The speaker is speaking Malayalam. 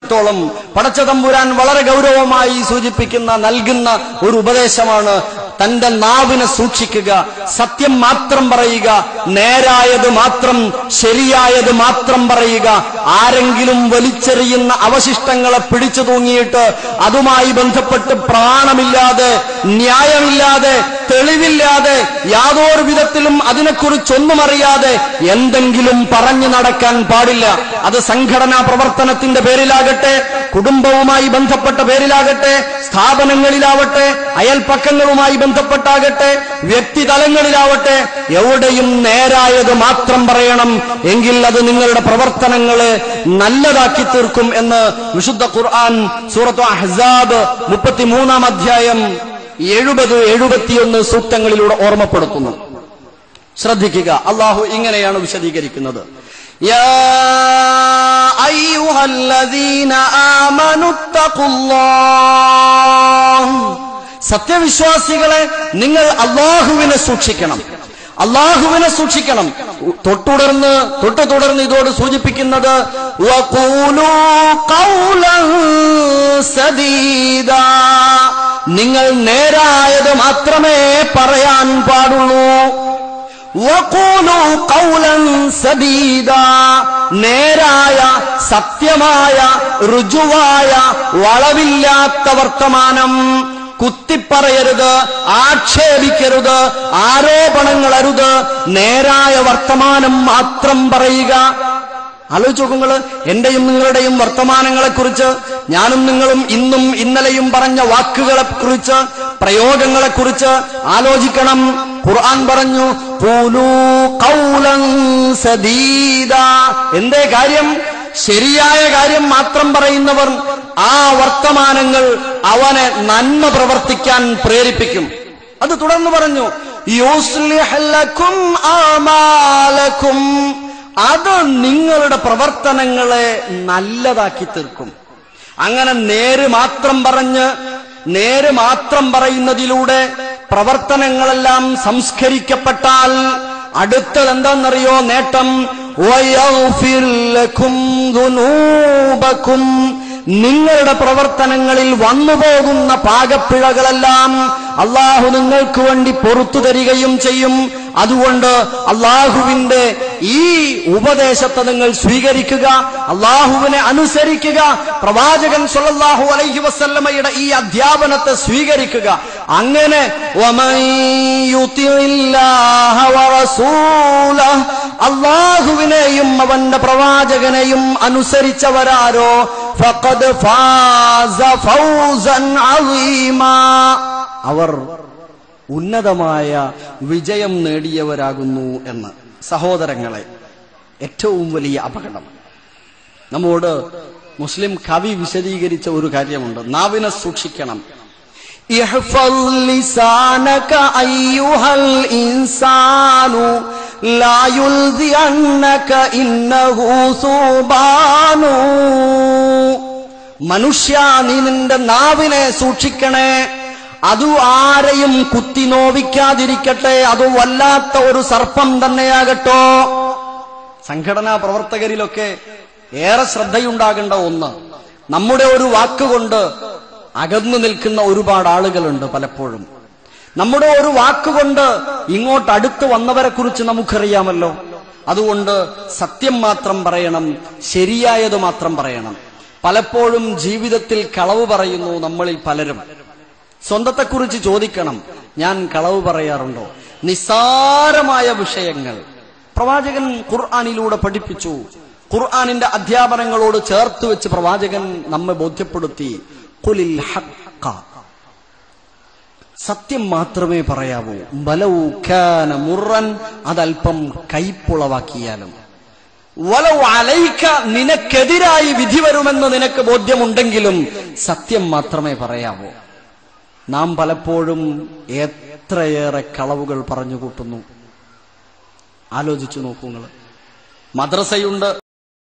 സംബന്ധിച്ചിടത്തോളം പടച്ചതമ്പുരാൻ വളരെ ഗൗരവമായി സൂചിപ്പിക്കുന്ന നൽകുന്ന ഒരു ഉപദേശമാണ് തന്റെ നാവിനെ സൂക്ഷിക്കുക സത്യം മാത്രം പറയുക നേരായത് മാത്രം ശരിയായത് മാത്രം പറയുക ആരെങ്കിലും വലിച്ചെറിയുന്ന അവശിഷ്ടങ്ങളെ പിടിച്ചു തൂങ്ങിയിട്ട് അതുമായി ബന്ധപ്പെട്ട് പ്രാണമില്ലാതെ ന്യായമില്ലാതെ തെളിവില്ലാതെ യാതൊരു വിധത്തിലും അതിനെക്കുറിച്ചൊന്നും അറിയാതെ എന്തെങ്കിലും പറഞ്ഞു നടക്കാൻ പാടില്ല അത് സംഘടനാ പ്രവർത്തനത്തിന്റെ പേരിലാകട്ടെ കുടുംബവുമായി ബന്ധപ്പെട്ട പേരിലാകട്ടെ സ്ഥാപനങ്ങളിലാവട്ടെ അയൽപ്പക്കങ്ങളുമായി ബന്ധപ്പെട്ടാകട്ടെ വ്യക്തിതലങ്ങളിലാവട്ടെ എവിടെയും നേരായത് മാത്രം പറയണം എങ്കിൽ അത് നിങ്ങളുടെ പ്രവർത്തനങ്ങളെ നല്ലതാക്കി തീർക്കും എന്ന് വിശുദ്ധ ഖുർആൻ സൂറത്ത് അഹ്സാബ് മുപ്പത്തിമൂന്നാം അധ്യായം എഴുപത് എഴുപത്തിയൊന്ന് സൂക്തങ്ങളിലൂടെ ഓർമ്മപ്പെടുത്തുന്നു ശ്രദ്ധിക്കുക അള്ളാഹു ഇങ്ങനെയാണ് വിശദീകരിക്കുന്നത് يا أيها الذين آمنوا اتقوا الله സത്യവിശ്വാസികളെ നിങ്ങൾ അള്ളാഹുവിനെ സൂക്ഷിക്കണം അള്ളാഹുവിനെ സൂക്ഷിക്കണം തൊട്ടുടർന്ന് തൊട്ട് തുടർന്ന് ഇതോട് സൂചിപ്പിക്കുന്നത് വഖൂലൂ ഖൗലൻ സദീദാ. നിങ്ങൾ നേരായത് മാത്രമേ പറയാൻ പാടുള്ളൂ വഖൂലൂ ഖൗലൻ സദീദാ. നേരായ സത്യമായ ഋജുവായ വളവില്ലാത്ത വർത്തമാനം കുത്തിപ്പറയരുത് ആക്ഷേപിക്കരുത് ആരോപണങ്ങൾ അരുത് നേരായ വർത്തമാനം മാത്രം പറയുക ആലോചിച്ച് നോക്കുങ്ങള് എന്റെയും നിങ്ങളുടെയും വർത്തമാനങ്ങളെ കുറിച്ച് ഞാനും നിങ്ങളും ഇന്നും ഇന്നലെയും പറഞ്ഞ വാക്കുകളെ കുറിച്ച് പ്രയോഗങ്ങളെ കുറിച്ച് ആലോചിക്കണം ഖുർആൻ പറഞ്ഞു "ഖൂലൂ ഖൗലൻ സദീദാ." എന്തേ കാര്യം ശരിയായ കാര്യം മാത്രം പറയുന്നവർ ആ വർത്തമാനങ്ങൾ അവനെ നന്മ പ്രവർത്തിക്കാൻ പ്രേരിപ്പിക്കും അത് തുടർന്ന് പറഞ്ഞു "യുസ്ലിഹ് ലക്കും ആമാലക്കും അത് നിങ്ങളുടെ പ്രവർത്തനങ്ങളെ നല്ലതാക്കി തീർക്കും അങ്ങനെ നേര് മാത്രം പറഞ്ഞ് നേര് മാത്രം പറയുന്നതിലൂടെ പ്രവർത്തനങ്ങളെല്ലാം സംസ്കരിക്കപ്പെട്ടാൽ അടുത്തത് എന്താണെന്നറിയോ നേട്ടം വയഗ്ഫിർ ലക്കും ദുനൂബക്കും നിങ്ങളുടെ പ്രവർത്തനങ്ങളിൽ വന്നുപോകുന്ന പാകപ്പിഴകളെല്ലാം അള്ളാഹു നിങ്ങൾക്ക് വേണ്ടി പൊറത്തു തരികയും ചെയ്യും അതുകൊണ്ട് അള്ളാഹുവിന്റെ ഈ ഉപദേശത്തെ നിങ്ങൾ സ്വീകരിക്കുക അള്ളാഹുവിനെ അനുസരിക്കുക പ്രവാചകൻ സല്ലല്ലാഹു അലൈഹി വസല്ലമയുടെ ഈ അധ്യാപനത്തെ സ്വീകരിക്കുക അങ്ങനെ വമൻ യുതിഇല്ലാഹ വറസൂലഹ് അള്ളാഹുവിനെയും അവന്റെ പ്രവാചകനെയും അനുസരിച്ചവരാരോ ഫഖദ് ഫാസ ഫൗസൻ അളീമാ അവർ ഉന്നതമായ വിജയം നേടിയവരാകുന്നു എന്ന് സഹോദരങ്ങളെ ഏറ്റവും വലിയ അപകടം നമ്മോട് മുസ്ലിം കവി വിശദീകരിച്ച ഒരു കാര്യമുണ്ട് നാവിനെ സൂക്ഷിക്കണം احفظ لسانك أيها الإنسان لا يلذعنك إنه ثوبان മനുഷ്യ നീ നിന്റെ നാവിനെ സൂക്ഷിക്കണേ അതു ആരെയും കുത്തി നോവിക്കാതിരിക്കട്ടെ അത് വല്ലാത്ത ഒരു സർപ്പം തന്നെയാകട്ടോ സംഘടനാ പ്രവർത്തകരിലൊക്കെ ഏറെ ശ്രദ്ധയുണ്ടാകേണ്ട ഒന്ന് നമ്മുടെ ഒരു വാക്കുകൊണ്ട് അകന്നു നിൽക്കുന്ന ഒരുപാട് ആളുകളുണ്ട് പലപ്പോഴും നമ്മുടെ ഒരു വാക്കുകൊണ്ട് ഇങ്ങോട്ട് അടുത്ത് വന്നവരെ കുറിച്ച് നമുക്കറിയാമല്ലോ അതുകൊണ്ട് സത്യം മാത്രം പറയണം ശരിയായത് മാത്രം പറയണം പലപ്പോഴും ജീവിതത്തിൽ കളവ് പറയുന്നു നമ്മളിൽ പലരും സ്വന്തത്തെക്കുറിച്ച് ചോദിക്കണം ഞാൻ കളവ് പറയാറുണ്ടോ നിസ്സാരമായ വിഷയങ്ങൾ പ്രവാചകൻ ഖുർആാനിലൂടെ പഠിപ്പിച്ചു ഖുർആാനിന്റെ അധ്യാപനങ്ങളോട് ചേർത്ത് വെച്ച് പ്രവാചകൻ നമ്മെ ബോധ്യപ്പെടുത്തി കുലിൽ ഹക്ക സത്യം മാത്രമേ പറയാവൂ ബലവു കാന മുറൻ അതല്പം കൈപ്പുളവാക്കിയാലും വലവ് അലൈക്ക നിനക്കെതിരായി വിധി വരുമെന്ന് നിനക്ക് ബോധ്യമുണ്ടെങ്കിലും സത്യം മാത്രമേ പറയാവൂ നാം പലപ്പോഴും എത്രയേറെ കളവുകൾ പറഞ്ഞു കൂട്ടുന്നു ആലോചിച്ചു നോക്കൂ നിങ്ങൾ മദ്രസയുണ്ട്